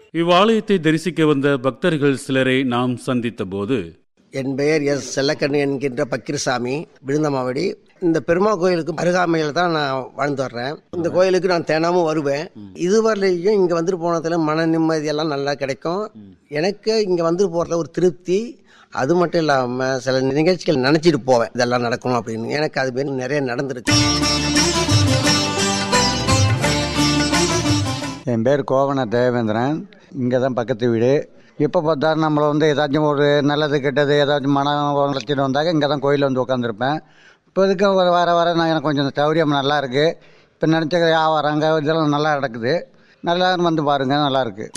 இவ்வாலயத்தை தரிசிக்க வந்த பக்தர்கள் சிலரை நாம் சந்தித்த போது என் பெயர் எஸ் செல்லக்கண்ணு என்கின்ற பக்கிரசாமி விழுந்தமாவடி இந்த பெருமாள் கோயிலுக்கு அருகாமையில் தான் நான் வாழ்ந்து வர்றேன் இந்த கோயிலுக்கு நான் தினமும் வருவேன் இதுவரையிலையும் இங்கே வந்துட்டு போனதில் மன நிம்மதியெல்லாம் நல்லா கிடைக்கும் எனக்கு இங்கே வந்துட்டு போகிறதுல ஒரு திருப்தி அது மட்டும் இல்லாமல் சில நிகழ்ச்சிகள் நினச்சிட்டு போவேன் இதெல்லாம் நடக்கணும் அப்படின்னு எனக்கு அது மாரி நிறைய நடந்திருக்கு என் பேர் கோவண தேவேந்திரன் இங்கே தான் பக்கத்து வீடு இப்போ பார்த்தா நம்மளை வந்து ஏதாச்சும் ஒரு நல்லது கெட்டது ஏதாச்சும் மனம் வளர்ச்சிட்டு வந்தாக்க இங்கே தான் கோயிலில் வந்து உட்காந்துருப்பேன் இப்போ இதுக்கு ஒரு வர வர நான் எனக்கு கொஞ்சம் சௌரியம் நல்லா இருக்குது இப்போ நினச்ச வியாபாரங்க இதெல்லாம் நல்லா நடக்குது நல்லா வந்து பாருங்கள் நல்லா இருக்குது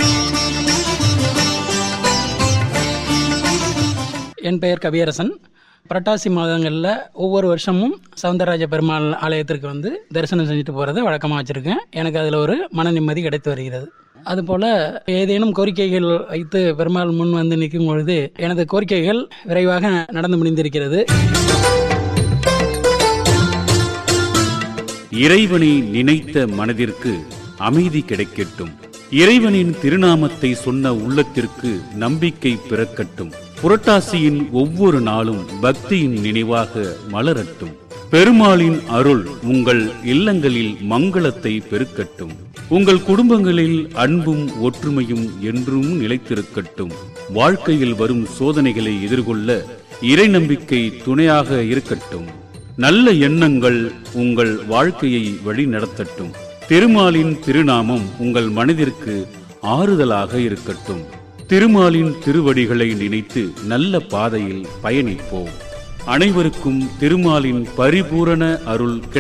என் பெயர் கவியரசன் புரட்டாசி மாதங்களில் ஒவ்வொரு வருஷமும் சவுந்தரராஜ பெருமாள் ஆலயத்திற்கு வந்து தரிசனம் செஞ்சுட்டு போகிறத வழக்கமாக வச்சுருக்கேன் எனக்கு அதில் ஒரு மன நிம்மதி கிடைத்து வருகிறது அதுபோல் ஏதேனும் கோரிக்கைகள் வைத்து பெருமாள் முன் வந்து நிற்கும் பொழுது எனது கோரிக்கைகள் விரைவாக நடந்து முடிந்திருக்கிறது இறைவனை நினைத்த மனதிற்கு அமைதி கிடைக்கட்டும் இறைவனின் திருநாமத்தை சொன்ன உள்ளத்திற்கு நம்பிக்கை பிறக்கட்டும் புரட்டாசியின் ஒவ்வொரு நாளும் பக்தியின் நினைவாக மலரட்டும் பெருமாளின் அருள் உங்கள் இல்லங்களில் மங்களத்தை பெருக்கட்டும் உங்கள் குடும்பங்களில் அன்பும் ஒற்றுமையும் என்றும் நிலைத்திருக்கட்டும் வாழ்க்கையில் வரும் சோதனைகளை எதிர்கொள்ள இறை நம்பிக்கை துணையாக இருக்கட்டும் நல்ல எண்ணங்கள் உங்கள் வாழ்க்கையை வழி நடத்தட்டும் திருமாலின் திருநாமம் உங்கள் மனதிற்கு ஆறுதலாக இருக்கட்டும் திருமாலின் திருவடிகளை நினைத்து நல்ல பாதையில் பயணிப்போம் அனைவருக்கும் திருமாலின் பரிபூரண அருள் கிடை